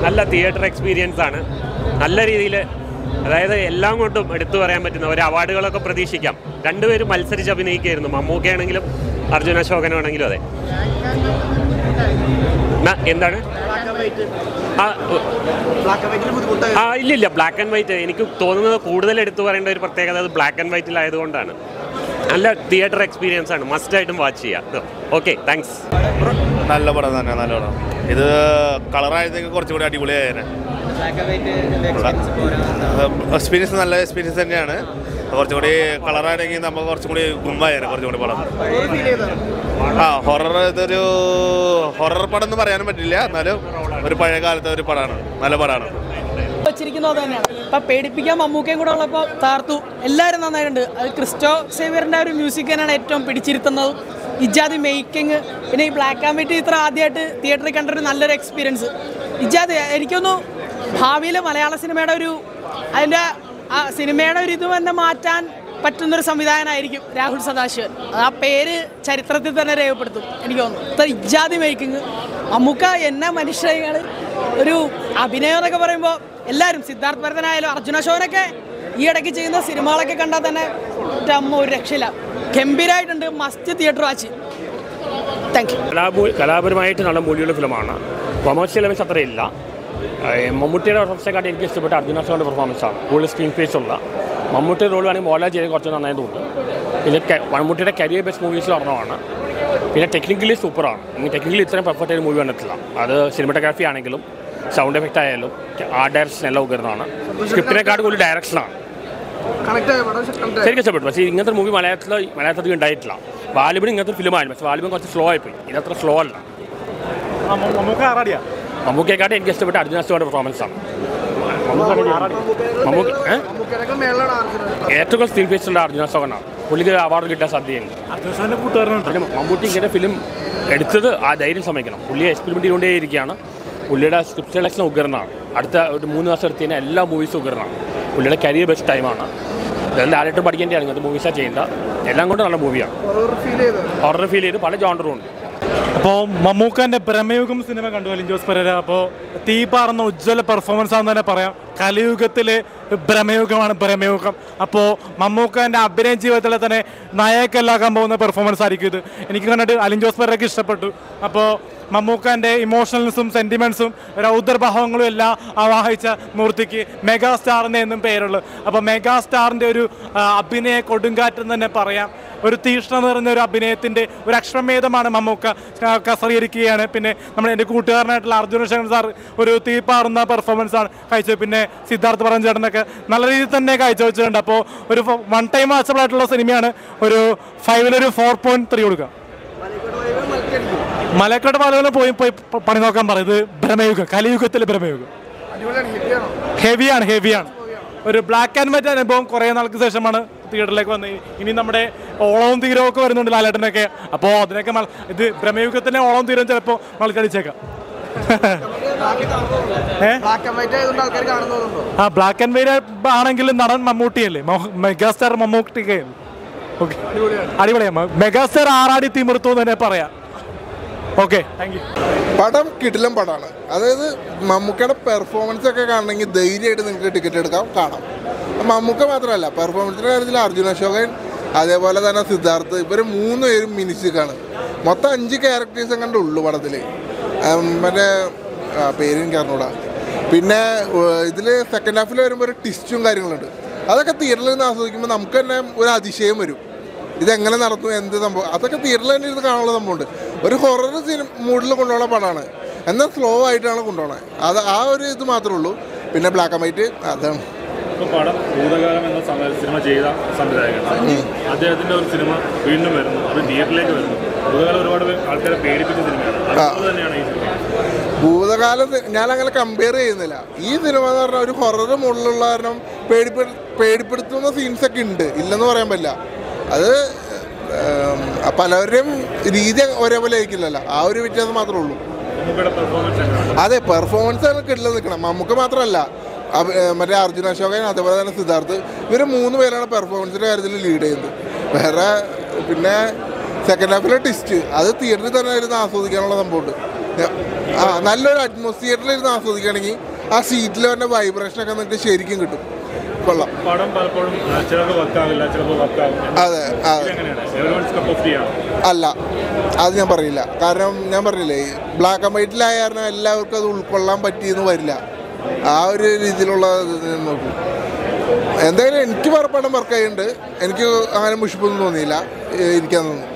നല്ല theatre experience ആണ് നല്ല രീതിയിൽ അതായത് എല്ലാം കൊണ്ടും എടുത്തു പറയാൻ പറ്റുന്ന ഒരു അവാർഡുകളൊക്കെ പ്രതീക്ഷിക്കാം രണ്ടുപേരും മത്സരിച്ച് അഭിനയിക്കുകയായിരുന്നു മമ്മൂക്കയാണെങ്കിലും അർജുന അശോകനാണെങ്കിലും അതെ ന- എന്താണ് ആ ഉ- ആ ഇല്ലില്ല ബ്ലാക്ക് ആൻഡ് വൈറ്റ് എനിക്ക് തോന്നുന്നത് കൂടുതൽ എടുത്തു പറയേണ്ട ഒരു പ്രത്യേകത അത് ബ്ലാക്ക് ആൻഡ് വൈറ്റിലായതുകൊണ്ടാണ് നല്ല തിയേറ്റർ എക്സ്പീരിയൻസ് ആണ് മസ്റ്റ് ആയിട്ടും വാച്ച് ചെയ്യാം ഓക്കെ താങ്ക്സ് നല്ല പടം തന്നെ നല്ല പടം ഇത് കളറായതൊക്കെ കുറച്ചും കൂടി അടിപൊളിയായേനെ എക്സ്പീരിയൻസ് നല്ല എക്സ്പീരിയൻസ് തന്നെയാണ് കുറച്ചും കൂടി കളറാണെങ്കിൽ നമുക്ക് കുറച്ചും കൂടി ഗുമ്മായേനെ കുറച്ചും കൂടി പടം ആ ഹൊറർ ഇതൊരു ഹൊറർ പടം എന്ന് പറയാനും പറ്റില്ല എന്നാലും ഒരു പഴയ കാലത്തെ ഒരു പടമാണ് നല്ല പടമാണ് വെച്ചിരിക്കുന്നത് അത് തന്നെയാണ് ഇപ്പം പേടിപ്പിക്കാൻ മമ്മൂക്കയും കൂടെ ഉള്ളപ്പോൾ താർത്തു എല്ലാവരും നന്നായിട്ടുണ്ട് അത് ക്രിസ്റ്റോ സേവിയറിൻ്റെ ഒരു മ്യൂസിക് തന്നെയാണ് ഏറ്റവും പിടിച്ചിരുത്തുന്നത് ഇജാദ് മേക്കിംഗ് പിന്നെ ഈ ബ്ലാക്ക് ആൻഡ് വൈറ്റ് ഇത്ര ആദ്യമായിട്ട് തിയേറ്ററിൽ കണ്ടൊരു നല്ലൊരു എക്സ്പീരിയൻസ് ഇജാദ് എനിക്കൊന്നു ഭാവിയിൽ മലയാള സിനിമയുടെ ഒരു അതിൻ്റെ ആ സിനിമയുടെ ഒരു ഇത് തന്നെ മാറ്റാൻ പറ്റുന്നൊരു സംവിധായകനായിരിക്കും രാഹുൽ സദാശിവൻ അത് ആ പേര് ചരിത്രത്തിൽ തന്നെ രേഖപ്പെടുത്തും എനിക്ക് തോന്നുന്നു ഇത്ര ഇജാതി മേക്കിങ് മമ്മൂക്ക എന്നെ മനുഷ്യങ്ങൾ ഒരു അഭിനയം എന്നൊക്കെ പറയുമ്പോൾ എല്ലാവരും സിദ്ധാർത്ഥ് ഭരതനായാലും അർജുന അശോകനൊക്കെ ഈ ഇടയ്ക്ക് ചെയ്യുന്ന സിനിമകളൊക്കെ കണ്ടാൽ തന്നെ എൻ്റെ അമ്മ ഒരു രക്ഷയില്ല ഗംഭീരമായിട്ടുണ്ട് must theatre watch thank you കലാപൂ കലാപരമായിട്ട് നല്ല മൂല്യമുള്ള ഫിലിമാണ് കൊമേഴ്ഷ്യൽ എലമെൻസ് അത്രയില്ല ഏഹ് മമ്മൂട്ടിയുടെ പെർഫോമൻസെക്കാട്ടി എനിക്ക് ഇഷ്ടപ്പെട്ട അർജുന അശോകൻ്റെ പെർഫോമൻസാണ് കൂടുതൽ സ്ക്രീൻ സ്പേസ് ഉള്ള മമ്മൂട്ടിയുടെ റോൾ വേണമെങ്കിൽ മോഹൻലാൽ ചെയ്ത് കുറച്ച് നന്നായി തോന്നുന്നു പിന്നെ ക- മമ്മൂട്ടിയുടെ കരിയർ ബെസ്റ്റ് മൂവീസിൽ ഒരെണ്ണമാണ് പിന്നെ ടെക്നിക്കലി സൂപ്പറാണ് ഇനി ടെക്നിക്കലി ഇത്രയും പെർഫെക്റ്റ് ആയ മൂവി വന്നിട്ടില്ല അത് സിനിമറ്റോഗ്രാഫി ആണെങ്കിലും സൗണ്ട് എഫക്റ്റ് ആയാലും ആ ഡയറക്ഷൻ എല്ലാം ഉയർന്നതാണ് സ്ക്രിപ്റ്റിനെക്കാട് കൂടുതൽ ഡയറക്ഷനാണ് ശരിക്കും ഇഷ്ടപ്പെട്ടു പക്ഷേ ഇങ്ങനത്തെ മൂവി മലയാളത്തിൽ മലയാളത്തിൽ ഉണ്ടായിട്ടില്ല വാലിബിന് ഇങ്ങനത്തെ ഫിലിമായിരുന്നു പക്ഷേ വാലിബിൻ കുറച്ച് സ്ലോ ആയിപ്പോയി ഇതത്ര സ്ലോ അല്ല മമ്മൂക്കയെക്കാട്ട് എനിക്ക് ഇഷ്ടപ്പെട്ട അർജുന അശോകൻ്റെ പെർഫോമൻസ് ആണ് മമ്മൂക്ക ഏ? ഏറ്റവും കൂടുതൽ സ്ക്രീൻ ഫേസുള്ള അർജുന അശോകനാണ് പുള്ളിക്ക് അവാർഡ് കിട്ടാൻ സാധ്യതയുണ്ട് പിന്നെ മമ്മൂട്ടി ഇങ്ങനെ ഫിലിം എടുത്തത് ആ ധൈര്യം സമ്മതിക്കണം പുള്ളി എക്സ്പെരിമെൻ്റ് ചെയ്തുകൊണ്ടേയിരിക്കുകയാണ് പുള്ളിയുടെ സ്ക്രിപ്റ്റ് സെലക്ഷൻ ഉഗ്രനാണ് അടുത്ത ഒരു മൂന്ന് മാസം എടുത്ത് കഴിഞ്ഞാൽ എല്ലാ മൂവീസും ഉഗ്രനാണ് പുള്ളിയുടെ കരിയർ ബെസ്റ്റ് ടൈമാണ് ഇതെല്ലാം ആരായിട്ടും പഠിക്കേണ്ടതാണ് ഇങ്ങനത്തെ മൂവീസാണ് ചെയ്യേണ്ട എല്ലാം കൊണ്ടും നല്ല മൂവിയാണ് ഹൊറർ ഫീൽ ചെയ്ത് പല ജോണ്ടറും ഉണ്ട് അപ്പോൾ മമ്മൂക്കാന്റെ ബ്രഹ്മയുഗം സിനിമ കണ്ടു അലിൻ ജോസ് പെരേര അപ്പോൾ തീ പാർന്ന ഉജ്ജ്വല പെർഫോമൻസ് ആണെന്ന് തന്നെ പറയാം കലിയുഗത്തിലെ ബ്രഹ്മയുഗമാണ് ബ്രഹ്മയുഗം അപ്പോൾ മമ്മൂക്കാന്റെ അഭിനയ ജീവിതത്തിലെ തന്നെ നായകല്ലാക്കാൻ പോകുന്ന പെർഫോമൻസ് ആയിരിക്കും ഇത് എനിക്ക് കണ്ടിട്ട് അലിൻ ജോസ് പെരേരയ്ക്ക് ഇഷ്ടപ്പെട്ടു അപ്പോൾ മമ്മൂക്കാന്റെ ഇമോഷണൽസും സെന്റിമെന്റ്സും രൗദ്രഭാവങ്ങളും എല്ലാം ആവാഹിച്ച മൂർത്തിക്ക് മെഗാ സ്റ്റാറിന് എന്നും പേരുള്ളു അപ്പോൾ മെഗാ സ്റ്റാറിന്റെ ഒരു ആ, അഭിനയ കൊടുങ്കാറ്റ് എന്ന് തന്നെ പറയാം ഒരു തീഷ്ണ നിറഞ്ഞ ഒരു അഭിനയത്തിന്റെ ഒരു അക്ഷമേധമാണ് മമ്മൂക്ക ക- കസറിയിരിക്കുകയാണ് പിന്നെ നമ്മുടെ എൻ്റെ കൂട്ടുകാരനായിട്ടുള്ള അർജുന ശങ്കർ സാർ ഒരു തീപ്പാറുന്ന പെർഫോമൻസ് ആണ് കാഴ്ച പിന്നെ സിദ്ധാർത്ഥ് പറഞ്ഞ ചേട്ടനൊക്കെ നല്ല രീതിയിൽ തന്നെ കാഴ്ചവെച്ചിട്ടുണ്ട് അപ്പോൾ ഒരു വൺ ടൈം വാച്ചബിൾ ആയിട്ടുള്ള സിനിമയാണ് ഒരു ഫൈവിലൊരു ഫോർ പോയിന്റ് ത്രീ കൊടുക്കുക മലക്കോട്ട് പാലകൾ പോയി പോയി പ- പണി നോക്കാൻ പറയും ഇത് ഭ്രമയുഗം കലിയുഗത്തിലെ ഭ്രമയുഗം ഹെവിയാണ് ഹെവിയാണ് ഒരു ബ്ലാക്ക് ആൻഡ് വൈറ്റ് അനുഭവം കുറേ നാൾക്ക് ശേഷമാണ് തിയേറ്ററിലേക്ക് വന്നത് ഇനി നമ്മുടെ ഓളവും തീരവും ഒക്കെ വരുന്നുണ്ട് ലാലേട്ടനൊക്കെ അപ്പോൾ അതിനൊക്കെ മൽ- ഇത് ഭ്രമയുഗത്തിൻ്റെ ഓളവും തീരം ചിലപ്പോൾ മൾക്കടിച്ചേക്കാം ഏ? ആ ബ്ലാക്ക് ആൻഡ് വൈറ്റ് ആണെങ്കിൽ നടൻ മമ്മൂട്ടിയല്ലേ മോ- മെഗാസ്റ്റാർ മമ്മൂട്ടിക്കയല്ലേ ഓക്കെ അടിപൊളിയാണ് മെഗാസ്റ്റാർ ആറാടി തിമിർത്തു എന്ന് തന്നെ പറയാം ഓക്കെ താങ്ക് യു പടം കിടിലം പടമാണ് അതായത് മമ്മൂക്കയുടെ പെർഫോമൻസ് ഒക്കെ കാണണമെങ്കിൽ ധൈര്യമായിട്ട് നിങ്ങൾക്ക് ടിക്കറ്റ് എടുക്കാം കാണാം മമ്മൂക്ക മാത്രമല്ല പെർഫോമൻസിൻ്റെ കാര്യത്തിൽ അർജുൻ അശോകൻ അതേപോലെ തന്നെ സിദ്ധാർത്ഥ് ഇവർ മൂന്ന് പേരും മിനിച്ചിക്കാണ് മൊത്തം അഞ്ച് ക്യാരക്ടേഴ്സ് കണ്ടേ ഉള്ളൂ പടത്തിൽ മറ്റേ ആ, പേര് എനിക്ക് അറിഞ്ഞൂടാ പിന്നെ ഇതിൽ സെക്കൻഡ് ഹാഫിൽ വരുമ്പോൾ ഒരു ടിസ്റ്റും കാര്യങ്ങളുണ്ട് അതൊക്കെ തിയേറ്ററിൽ നിന്ന് ആസ്വദിക്കുമ്പോൾ നമുക്ക് തന്നെ ഒരു അതിശയം വരും ഇതെങ്ങനെ നടത്തും എന്ത് സംഭവം അതൊക്കെ തിയേറ്ററിൽ തന്നെ ഇരുന്ന് കാണാനുള്ള സംഭവമുണ്ട് ഒരു ഹൊറർ സിനിമ മൂഡിൽ കൊണ്ടുപോകുന്ന പടമാണ് എന്നാൽ സ്ലോ ആയിട്ടാണ് കൊണ്ടുപോകണത് അത് ആ ഒരു ഇത് മാത്രമേ ഉള്ളൂ പിന്നെ ബ്ലാക്ക് ആൻഡ് വൈറ്റ് അതാണ് ഇപ്പോൾ പടം ഭൂതകാലം എന്ന സമയ സിനിമ ചെയ്ത സംവിധായകൻ അദ്ദേഹത്തിന്റെ ഒരു സിനിമ വീണ്ടും വരുന്നു അത് തിയേറ്ററിലേക്ക് വരുന്നു ഭൂതകാലം ഒരുപാട് പേര് ആൾക്കാരെ പേടിപ്പിച്ച സിനിമയാണ് അതുപോലെ തന്നെയാണ് ഈ സിനിമ ഭൂതകാലം സി- ഞാൻ അങ്ങനെ കമ്പയർ ചെയ്യുന്നില്ല ഈ സിനിമ എന്ന് പറഞ്ഞാൽ ഒരു ഹൊറർ മുകളിലുള്ള കാരണം പേടിപ്പെ പേടിപ്പെടുത്തുന്ന സീൻസ് ഒക്കെ ഉണ്ട് ഇല്ലെന്ന് പറയാൻ പറ്റില്ല അത് ഉം, പലവരുടെയും രീതി ഒരേപോലെ ആയിരിക്കില്ലല്ലോ ആ ഒരു വ്യത്യാസം മാത്രമേ ഉള്ളൂ മമ്മൂക്കയുടെ പെർഫോമൻസ് എങ്ങനെയാണ് അതെ പെർഫോമൻസ് ആണ് കിട്ടില്ല നിൽക്കണം നമുക്ക് മാത്രമല്ല അഭി- ഏ, മറ്റേ അർജുന അശോകൻ അതേപോലെ തന്നെ സിദ്ധാർത്ഥ് ഇവർ മൂന്ന് പേരാണ് പെർഫോമൻസിൻ്റെ കാര്യത്തിൽ ലീഡ് ചെയ്യുന്നത് വേറെ പിന്നെ സെക്കൻഡ് ഹാഫിലെ ടിസ്റ്റ് അത് തിയേറ്ററിൽ തന്നെ ഇരുന്ന് ആസ്വദിക്കാനുള്ള സംഭവമുണ്ട് ഞാ- ആ നല്ലൊരു അറ്റ്മോസ്ഫിയറിൽ ഇരുന്ന് ആസ്വദിക്കുകയാണെങ്കിൽ ആ സീറ്റിൽ വരുന്ന വൈബ്രേഷൻ ഒക്കെ നിങ്ങൾക്ക് ശരിക്കും കിട്ടും കൊള്ളാം പടം പലപ്പോഴും ആ, ചിലപ്പോൾ വർക്കാവില്ല ചിലപ്പോൾ വർക്കാവും അതെ അതെ എങ്ങനെയാണ് എവരോൺസ് കപ്പ് ഓഫ് ടീ ആണ് അല്ല അത് ഞാൻ പറയില്ല കാരണം ഞാൻ പറഞ്ഞില്ലേ ബ്ലാക്ക് ആൻഡ് വൈറ്റിലായ കാരണം എല്ലാവർക്കും അത് ഉൾക്കൊള്ളാൻ പറ്റിയെന്ന് വരില്ല ആ ഒരു രീതിയിലുള്ള ഇത് ഞാൻ നോക്കും എന്തായാലും എനിക്ക് പടം വർക്കായിട്ടുണ്ട് എനിക്ക് അങ്ങനെ മുഷിപ്പൊന്നും തോന്നിയില്ല ഏഹ് ഇരിക്കാൻ തോന്നുന്നു